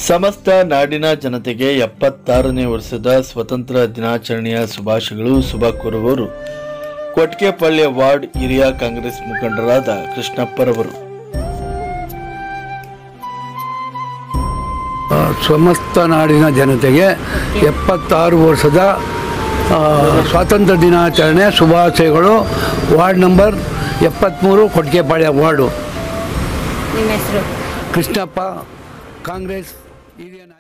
ಸಮಸ್ತ ನಾಡಿನ ಜನತೆಗೆ ಎಪ್ಪತ್ತಾರನೇ ವರ್ಷದ ಸ್ವತಂತ್ರ ದಿನಾಚರಣೆಯ ಶುಭಾಶಯಗಳು ಶುಭ ಕೋರುವವರು ಕೊಟ್ಗೆಪಳ್ಳಿ ವಾರ್ಡ್ ಹಿರಿಯ ಕಾಂಗ್ರೆಸ್ ಮುಖಂಡರಾದ ಕೃಷ್ಣಪ್ಪರವರು ಆ, ಸಮಸ್ತ ನಾಡಿನ ಜನತೆಗೆ ಎಪ್ಪತ್ತಾರು ವರ್ಷದ ಆ, ಸ್ವಾತಂತ್ರ್ಯ ದಿನಾಚರಣೆ ಶುಭಾಶಯಗಳು ವಾರ್ಡ್ ನಂಬರ್ ಎಪ್ಪತ್ತ್ಮೂರು ಕೊಟ್ಗೆಪಾಳ್ಯ ವಾರ್ಡು ನಿಮ್ಮ ಹೆಸರು ಕೃಷ್ಣಪ್ಪ ಕಾಂಗ್ರೆಸ್ ಹಿರಿಯ ನಾಯಕ